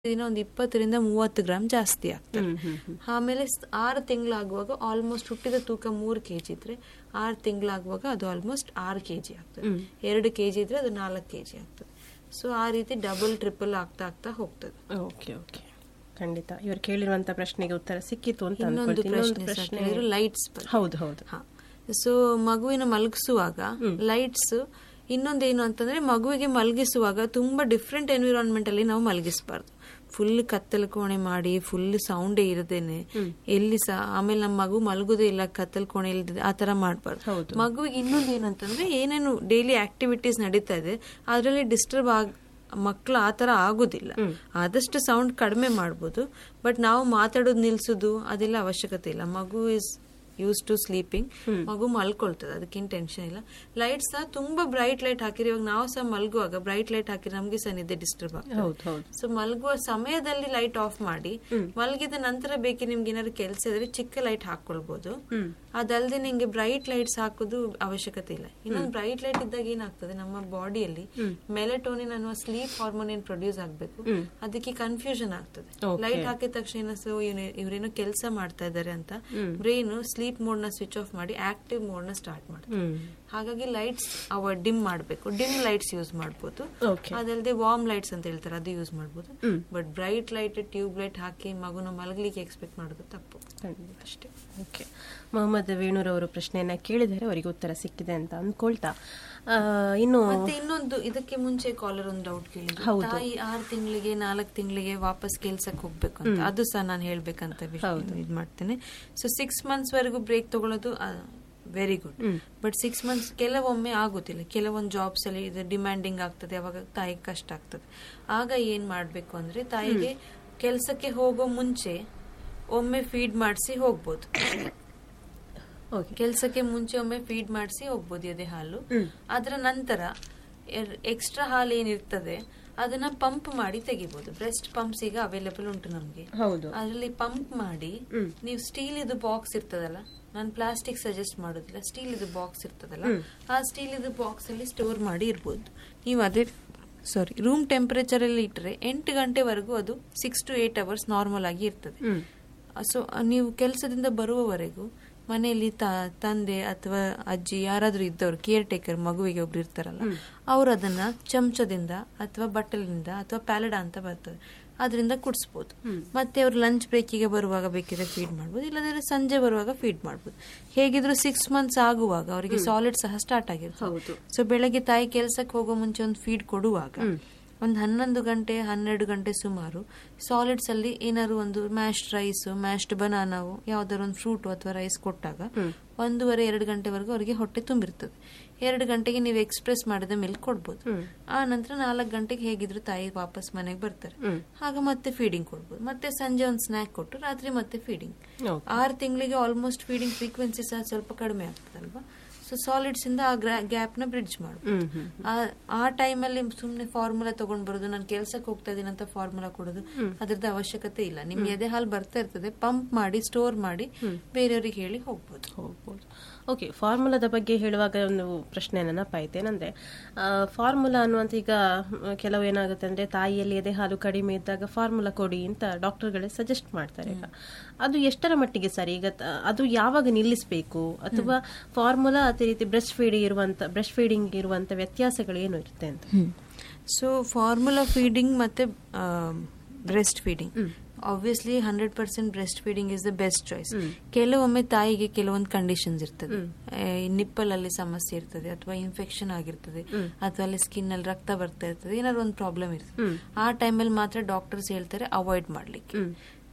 ದಿನ ಒಂದು ಇಪ್ಪತ್ತರಿಂದ ಮೂವತ್ತು ಗ್ರಾಮ್ ಜಾಸ್ತಿ ಆಗ್ತದೆ ಆಮೇಲೆ ಸ್- ಆರು ತಿಂಗಳಾಗುವಾಗ ಆಲ್ಮೋಸ್ಟ್ ಹುಟ್ಟಿದ ತೂಕ ಮೂರು ಕೆಜಿ ಇದ್ರೆ ಆರು ತಿಂಗಳಾಗುವಾಗ ಅದು ಆಲ್ಮೋಸ್ಟ್ ಆರು ಕೆಜಿ ಆಗ್ತದೆ ಎರಡು ಕೆಜಿ ಇದ್ರೆ ಅದು ನಾಲ್ಕು ಕೆಜಿ ಆಗ್ತದೆ ಸೊ ಆ ರೀತಿ ಡಬಲ್ ಟ್ರಿಪಲ್ ಆಗ್ತಾ ಆಗ್ತಾ ಹೋಗ್ತದೆ ಓಕೆ ಓಕೆ ಖಂಡಿತ ಇವರು ಕೇಳಿರುವಂತ ಪ್ರಶ್ನೆಗೆ ಉತ್ತರ ಸಿಕ್ಕಿತು ಅಂತ ಇನ್ನೊಂದು ಅನ್ಕೊಳ್ತೀನಿ. ಇನ್ನೊಂದು ಪ್ರಶ್ನೆ ಪ್ರಶ್ನೆ ಲೈಟ್ಸ್ ಹೌದು ಹೌದು ಸೊ ಮಗುವಿನ ಮಲಗಿಸುವಾಗ ಲೈಟ್ಸ್ ಇನ್ನೊಂದೇನು ಅಂತಂದ್ರೆ ಮಗುವಿಗೆ ಮಲಗಿಸುವಾಗ ತುಂಬಾ ಡಿಫ್ರೆಂಟ್ ಎನ್ವಿರಾನ್ಮೆಂಟ್ ಅಲ್ಲಿ ನಾವು ಮಲಗಿಸಬಾರ್ದು ಫುಲ್ ಕತ್ತಲು ಕೋಣೆ ಮಾಡಿ ಫುಲ್ ಸೌಂಡೇ ಇರದೇನೆ ಎಲ್ಲಿ ಸಹ ಆಮೇಲೆ ನಮ್ಮ ಮಗು ಮಲಗುದೇ ಇಲ್ಲ ಕತ್ತಲು ಕೋಣೆ ಇಲ್ಲದೆ ಆ ತರ ಮಾಡಬಾರ್ದು ಹೌದು. ಮಗುವಿಗೆ ಇನ್ನೊಂದು ಏನಂತಂದ್ರೆ ಏನೇನು ಡೈಲಿ ಆಕ್ಟಿವಿಟೀಸ್ ನಡೀತಾ ಇದೆ ಅದರಲ್ಲಿ ಡಿಸ್ಟರ್ಬ್ ಆಗ ಮಕ್ಕಳು ಆ ಥರ ಆಗೋದಿಲ್ಲ ಆದಷ್ಟು ಸೌಂಡ್ ಕಡಿಮೆ ಮಾಡ್ಬೋದು ಬಟ್ ನಾವು ಮಾತಾಡೋದು ನಿಲ್ಸೋದು ಅದೆಲ್ಲ ಅವಶ್ಯಕತೆ ಇಲ್ಲ ಮಗು ಇಸ್ ಯೂಸ್ ಟು ಸ್ಲೀಪಿಂಗ್ ಮಗು ಮಲ್ಕೊಳ್ತದೆ ಅದಕ್ಕೇನು ಟೆನ್ಷನ್ ಇಲ್ಲ ಲೈಟ್ ಸಹ ತುಂಬಾ ಬ್ರೈಟ್ ಲೈಟ್ ಹಾಕಿರಿ ಇವಾಗ ನಾವು ಸಹ ಮಲ್ಗುವಾಗ ಬ್ರೈಟ್ ಲೈಟ್ ಹಾಕಿರಿ ನಮಗೆ ಸಹ ನಿದ್ದೆ ಡಿಸ್ಟರ್ಬ್ ಆಗ್ತದೆ ಹೌದು ಹೌದು ಸೊ ಮಲಗುವ ಸಮಯದಲ್ಲಿ ಲೈಟ್ ಆಫ್ ಮಾಡಿ ಮಲಗಿದ ನಂತರ ಬೇಕಿ ನಿಮ್ಗೆ ಏನಾದ್ರು ಕೆಲಸ ಇದ್ರೆ ಚಿಕ್ಕ ಲೈಟ್ ಹಾಕೊಳ್ಬಹುದು ಅದಲ್ಲದೆ ನಿಮ್ಗೆ ಬ್ರೈಟ್ ಲೈಟ್ಸ್ ಹಾಕೋದು ಅವಶ್ಯಕತೆ ಇಲ್ಲ ಇನ್ನೊಂದು ಬ್ರೈಟ್ ಲೈಟ್ ಇದ್ದಾಗ ಏನಾಗ್ತದೆ ನಮ್ಮ ಬಾಡಿಯಲ್ಲಿ ಮೆಲಟೋನಿನ್ ಅನ್ನುವ ಸ್ಲೀಪ್ ಹಾರ್ಮೋನ್ ಏನ್ ಪ್ರೊಡ್ಯೂಸ್ ಆಗ್ಬೇಕು ಅದಕ್ಕೆ ಕನ್ಫ್ಯೂಷನ್ ಆಗ್ತದೆ Okay. ಲೈಟ್ ಹಾಕಿದ ತಕ್ಷಣ ಏನಿಸ್ತದೆ, ಓ, ಇವ್ನು- ಇವ್ರೇನೋ ಕೆಲಸ ಮಾಡ್ತಾ ಇದ್ದಾರೆ ಅಂತ ಬ್ರೈನ್ ಸ್ಲೀಪ್ ಮೋಡ್ ನ ಸ್ವಿಚ್ ಆಫ್ ಮಾಡಿ ಆಕ್ಟಿವ್ ಮೋಡ್ ನ ಸ್ಟಾರ್ಟ್ ಮಾಡ್ತದೆ ಹ್ಮ್ ಹಾಗಾಗಿ ಲೈಟ್ಸ್ ಅವ ಡಿಮ್ ಮಾಡಬೇಕು ಡಿಮ್ ಲೈಟ್ಸ್ ಯೂಸ್ ಮಾಡ್ಬೋದು ಓಕೆ ಅದಲ್ಲದೆ ವಾರ್ಮ್ ಲೈಟ್ಸ್ ಅಂತ ಹೇಳ್ತಾರೆ ಅದು ಯೂಸ್ ಮಾಡ್ಬೋದು but bright light tube light ಹಾಕಿ ಮಗುನ ಮಲಗಲಿಕ್ಕೆ ಎಕ್ಸ್ಪೆಕ್ಟ್ ಮಾಡೋದು ತಪ್ಪು ಖಂಡಿತ ಅಷ್ಟೇ ಓಕೆ ಮೊಹಮ್ಮದ್ ವೇಣೂರವರು ಪ್ರಶ್ನೆಯನ್ನ ಕೇಳಿದರೆ ಅವರಿಗೆ ಉತ್ತರ ಸಿಕ್ಕಿದೆ ಅಂತ ಅಂದ್ಕೊಳ್ತಾ ಆ, ಇನ್ನು ಮತ್ತೆ ಇನ್ನೊಂದು ಇದಕ್ಕೆ ಮುಂಚೆ ಕಾಲರ್ ಒಂದು ಡೌಟ್ ಕೇಳಿದ್ರು ಹೌದು. ತಾಯಿ ಆರು ತಿಂಗಳಿಗೆ ನಾಲ್ಕು ತಿಂಗಳಿಗೆ ವಾಪಸ್ ಕೆಲ್ಸಕ್ಕೆ ಹೋಗ್ಬೇಕು ಅಂತ ಅದು ಸಹ ನಾನು ಹೇಳ್ಬೇಕಂತ ಇದು ಮಾಡ್ತೇನೆ ಸೊ ಸಿಕ್ಸ್ ಮಂತ್ಸ್ ವರೆಗೂ ಬ್ರೇಕ್ ತಗೊಳ್ಳೋದು very good but six months ಕೆಲವೊಮ್ಮೆ ಆಗುದಿಲ್ಲ ಕೆಲವೊಂದು ಜಾಬ್ಸ್ ಅಲ್ಲಿ ಇದು ಡಿಮ್ಯಾಂಡಿಂಗ್ ಆಗ್ತದೆ ಅವಾಗ ತಾಯಿಗೆ ಕಷ್ಟ ಆಗ್ತದೆ ಆಗ ಏನ್ ಮಾಡ್ಬೇಕು ಅಂದ್ರೆ ತಾಯಿಗೆ ಕೆಲ್ಸಕ್ಕೆ ಹೋಗೋ ಮುಂಚೆ ಒಮ್ಮೆ ಫೀಡ್ ಮಾಡಿಸಿ ಹೋಗ್ಬೋದು ಓಕೆ ಕೆಲ್ಸಕ್ಕೆ ಮುಂಚೆ ಒಮ್ಮೆ ಫೀಡ್ ಮಾಡಿಸಿ ಹೋಗ್ಬೋದು ಎದೆ ಹಾಲು ಅದರ ನಂತರ ಎಕ್ಸ್ಟ್ರಾ ಹಾಲು ಏನಿರ್ತದೆ ಅದನ್ನ ಪಂಪ್ ಮಾಡಿ ತೆಗಿಬಹುದು ಬ್ರೆಸ್ಟ್ ಪಂಪ್ಸ್ ಈಗ ಅವೈಲೇಬಲ್ ಉಂಟು ನಮ್ಗೆ ಹೌದು ಅದರಲ್ಲಿ ಪಂಪ್ ಮಾಡಿ ನೀವು ಸ್ಟೀಲ್ ಇದು ಬಾಕ್ಸ್ ಇರ್ತದಲ್ಲ ನಾನು ಪ್ಲಾಸ್ಟಿಕ್ ಸಜೆಸ್ಟ್ ಮಾಡೋದಿಲ್ಲ ಸ್ಟೀಲ್ ಇದು ಬಾಕ್ಸ್ ಇರ್ತದಲ್ಲ ಆ ಸ್ಟೀಲ್ ಇದು ಬಾಕ್ಸ್ ಅಲ್ಲಿ ಸ್ಟೋರ್ ಮಾಡಿ ಇರ್ಬೋದು ನೀವು ಅದೇ ಸಾರಿ ರೂಮ್ ಟೆಂಪರೇಚರ್ ಅಲ್ಲಿ ಇಟ್ಟರೆ ಎಂಟು ಗಂಟೆವರೆಗೂ ಅದು six to eight hours normal ಆಗಿ ಇರ್ತದೆ ಸೊ ನೀವು ಕೆಲಸದಿಂದ ಬರುವವರೆಗೂ ಮನೆಯಲ್ಲಿ ತ- ತಂದೆ ಅಥವಾ ಅಜ್ಜಿ ಯಾರಾದ್ರೂ ಇದ್ದವರು ಕೇರ್ ಟೇಕರ್ ಮಗುವಿಗೆ ಒಬ್ರು ಇರ್ತಾರಲ್ಲ ಅವ್ರು ಅದನ್ನ ಚಮಚದಿಂದ ಅಥವಾ ಬಟ್ಟಲಿನಿಂದ ಅಥವಾ ಪ್ಯಾಲೆಡ ಅಂತ ಬರ್ತದೆ ಅದರಿಂದ ಕುಡಿಸ್ಬೋದು ಮತ್ತೆ ಅವ್ರು ಲಂಚ್ ಬ್ರೇಕಿಗೆ ಬರುವಾಗ ಬೇಕಿದ್ರೆ ಫೀಡ್ ಮಾಡ್ಬೋದು ಇಲ್ಲದ್ರೆ ಸಂಜೆ ಬರುವಾಗ ಫೀಡ್ ಮಾಡ್ಬೋದು ಹೇಗಿದ್ರು ಸಿಕ್ಸ್ ಮಂತ್ಸ್ ಆಗುವಾಗ ಅವರಿಗೆ ಸಾಲಿಡ್ ಸಹ ಸ್ಟಾರ್ಟ್ ಆಗಿರ್ತದೆ ಹೌದು ಸೊ ಬೆಳಗ್ಗೆ ತಾಯಿ ಕೆಲ್ಸಕ್ಕೆ ಹೋಗೋ ಮುಂಚೆ ಒಂದು ಫೀಡ್ ಕೊಡುವಾಗ ಒಂದು ಹನ್ನೊಂದು ಗಂಟೆ ಹನ್ನೆರಡು ಗಂಟೆ ಸುಮಾರು ಸಾಲಿಡ್ಸ್ ಅಲ್ಲಿ ಏನಾದ್ರು ಒಂದು ಮ್ಯಾಶ್ಡ್ ರೈಸ್ ಮ್ಯಾಶ್ಡ್ ಬನಾನಾವು ಯಾವ್ದಾದ್ರು ಒಂದು ಫ್ರೂಟ್ ಅಥವಾ ರೈಸ್ ಕೊಟ್ಟಾಗ ಒಂದೂವರೆ ಎರಡು ಗಂಟೆವರೆಗೂ ಅವರಿಗೆ ಹೊಟ್ಟೆ ತುಂಬಿರ್ತದೆ ಎರಡು ಗಂಟೆಗೆ ನೀವು ಎಕ್ಸ್ಪ್ರೆಸ್ ಮಾಡಿದ ಮೇಲೆ ಕೊಡ್ಬೋದು ಆ ನಂತರ ನಾಲ್ಕು ಗಂಟೆಗೆ ಹೇಗಿದ್ರು ತಾಯಿ ವಾಪಸ್ ಮನೆಗೆ ಬರ್ತಾರೆ ಆಗ ಮತ್ತೆ ಫೀಡಿಂಗ್ ಕೊಡ್ಬೋದು ಮತ್ತೆ ಸಂಜೆ ಒಂದು ಸ್ನಾಕ್ ಕೊಟ್ಟು ರಾತ್ರಿ ಮತ್ತೆ ಫೀಡಿಂಗ್ ಓಕೆ ಆರು ತಿಂಗಳಿಗೆ ಆಲ್ಮೋಸ್ಟ್ ಫೀಡಿಂಗ್ ಫ್ರೀಕ್ವೆನ್ಸಿ ಸಹ ಸ್ವಲ್ಪ ಕಡಿಮೆ ಆಗ್ತದಲ್ವಾ ಸೊ ಸಾಲಿಡ್ಸ್ ಇಂದ ಆ ಗ್ಯಾಪ್ ನ ಬ್ರಿಡ್ಜ್ ಮಾಡ್ಬೋದು ಹ್ಮ್ ಹ್ಮ್ ಆ- ಆ ಟೈಮಲ್ಲಿ ಸುಮ್ನೆ ಫಾರ್ಮುಲಾ ತಗೊಂಡ್ ಬರೋದು ನಾನು ಕೆಲ್ಸಕ್ಕೆ ಹೋಗ್ತಾ ಇದೀನಿ ಅಂತ ಫಾರ್ಮುಲಾ ಕೊಡೋದು ಅದ್ರದ್ದು ಅವಶ್ಯಕತೆ ಇಲ್ಲ ನಿಮ್ಗೆ ಎದೆ ಹಾಲು ಬರ್ತಾ ಇರ್ತದೆ ಪಂಪ್ ಮಾಡಿ ಸ್ಟೋರ್ ಮಾಡಿ ಬೇರೆಯವ್ರಿಗೆ ಹೇಳಿ ಹೋಗ್ಬೋದು ಹೋಗ್ಬೋದು ಓಕೆ ಫಾರ್ಮುಲಾದ ಬಗ್ಗೆ ಹೇಳುವಾಗ ಒಂದು ಪ್ರಶ್ನೆ ನೆನಪಾಯ್ತು ಏನಂದ್ರೆ ಆ, ಫಾರ್ಮುಲಾ ಅನ್ನುವಂತ ಈಗ ಮ್, ಕೆಲವು ಏನಾಗುತ್ತೆ ಅಂದ್ರೆ ತಾಯಿಯಲ್ಲಿ ಎದೆ ಹಾಲು ಕಡಿಮೆ ಇದ್ದಾಗ ಫಾರ್ಮುಲಾ ಕೊಡಿ ಅಂತ ಡಾಕ್ಟರ್ಗಳೇ ಸಜೆಸ್ಟ್ ಮಾಡ್ತಾರೆ ಈಗ ಅದು ಎಷ್ಟರ ಮಟ್ಟಿಗೆ ಸರಿ ಈಗ ತ- ಅದು ಯಾವಾಗ ನಿಲ್ಲಿಸಬೇಕು ಅಥವಾ ಫಾರ್ಮುಲಾ ಅದೇ ರೀತಿ ಬ್ರೆಸ್ಟ್ ಫೀಡಿಂಗ್ ಇರುವಂತ ಬ್ರೆಸ್ಟ್ ಫೀಡಿಂಗ್ ಇರುವಂತ ವ್ಯತ್ಯಾಸಗಳು ಏನು ಇರುತ್ತೆ ಅಂತ ಸೊ ಫಾರ್ಮುಲಾ ಫೀಡಿಂಗ್ ಮತ್ತೆ breast feeding obviously hundred percent breast feeding is the best choice ಕೆಲವೊಮ್ಮೆ ತಾಯಿಗೆ ಕೆಲವೊಂದು ಕಂಡೀಷನ್ಸ್ ಇರ್ತದೆ ನಿಪ್ಪಲ್ ಅಲ್ಲಿ ಸಮಸ್ಯೆ ಇರ್ತದೆ ಅಥವಾ ಇನ್ಫೆಕ್ಷನ್ ಆಗಿರ್ತದೆ ಅಥವಾ ಅಲ್ಲಿ ಸ್ಕಿನ್ ಅಲ್ಲಿ ರಕ್ತ ಬರ್ತಾ ಇರ್ತದೆ ಏನಾದ್ರು ಒಂದು ಪ್ರಾಬ್ಲಮ್ ಇರ್ತದೆ ಆ ಟೈಮಲ್ಲಿ ಮಾತ್ರ ಡಾಕ್ಟರ್ಸ್ ಹೇಳ್ತಾರೆ ಅವಾಯ್ಡ್ ಮಾಡ್ಲಿಕ್ಕೆ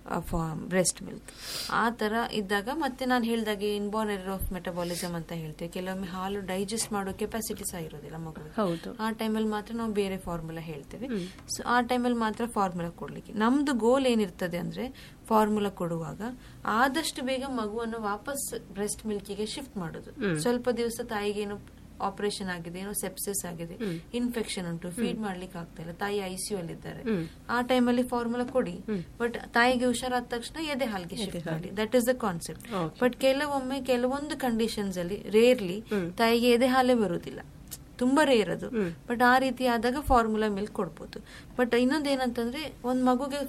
ಬ್ರೆಸ್ಟ್ ಮಿಲ್ಕ್ ಆ ತರ ಇದ್ದಾಗ ಮತ್ತೆ ನಾನು ಹೇಳ್ದಾಗೆ ಇನ್ಬೋರ್ನ್ ಎರರ್ ಆಫ್ ಮೆಟಬಾಲಿಸಮ್ ಅಂತ ಹೇಳ್ತೇವೆ ಕೆಲವೊಮ್ಮೆ ಹಾಲು ಡೈಜೆಸ್ಟ್ ಮಾಡೋ ಕೆಪಾಸಿಟಿ ಸಹ ಇರೋದಿಲ್ಲ ಮಗುವಿಗೆ ಹೌದು ಆ ಟೈಮಲ್ಲಿ ಮಾತ್ರ ನಾವು ಬೇರೆ ಫಾರ್ಮುಲಾ ಹೇಳ್ತೇವೆ ಸೊ ಆ ಟೈಮಲ್ಲಿ ಮಾತ್ರ ಫಾರ್ಮುಲಾ ಕೊಡ್ಲಿಕ್ಕೆ ನಮ್ದು ಗೋಲ್ ಏನಿರ್ತದೆ ಅಂದ್ರೆ ಫಾರ್ಮುಲಾ ಕೊಡುವಾಗ ಆದಷ್ಟು ಬೇಗ ಮಗುವನ್ನು ವಾಪಸ್ ಬ್ರೆಸ್ಟ್ ಮಿಲ್ಕಿಗೆ ಶಿಫ್ಟ್ ಮಾಡೋದು ಸ್ವಲ್ಪ ದಿವಸ ತಾಯಿಗೆ ಏನು ಆಪರೇಷನ್ ಆಗಿದೆ ಏನೋ ಸೆಪ್ಸಿಸ್ ಆಗಿದೆ ಇನ್ಫೆಕ್ಷನ್ ಉಂಟು ಫೀಡ್ ಮಾಡ್ಲಿಕ್ಕೆ ಆಗ್ತಾ ಇಲ್ಲ ತಾಯಿ ಐಸಿಯು ಅಲ್ಲಿ ಇದ್ದಾರೆ ಆ ಟೈಮಲ್ಲಿ ಫಾರ್ಮುಲಾ ಕೊಡಿ ಬಟ್ ತಾಯಿಗೆ ಹುಷಾರಾದ ತಕ್ಷಣ ಎದೆ ಹಾಲಿಗೆ ಶಿಫ್ಟ್ ಮಾಡಿ that is the concept Okay. But ಕೆಲವೊಮ್ಮೆ ಕೆಲವೊಂದು ಕಂಡೀಷನ್ಸ್ ಅಲ್ಲಿ ರೇರ್ಲಿ ತಾಯಿಗೆ ಎದೆ ಹಾಲೇ ಬರುವುದಿಲ್ಲ ತುಂಬಾ ರೇರ್ ಅದು ಬಟ್ ಆ ರೀತಿ ಆದಾಗ ಫಾರ್ಮುಲಾ ಮಿಲ್ಕ್ ಕೊಡ್ಬೋದು ಬಟ್ ಇನ್ನೊಂದು ಏನಂತಂದ್ರೆ ಒಂದ್ ಮಗುಗೆ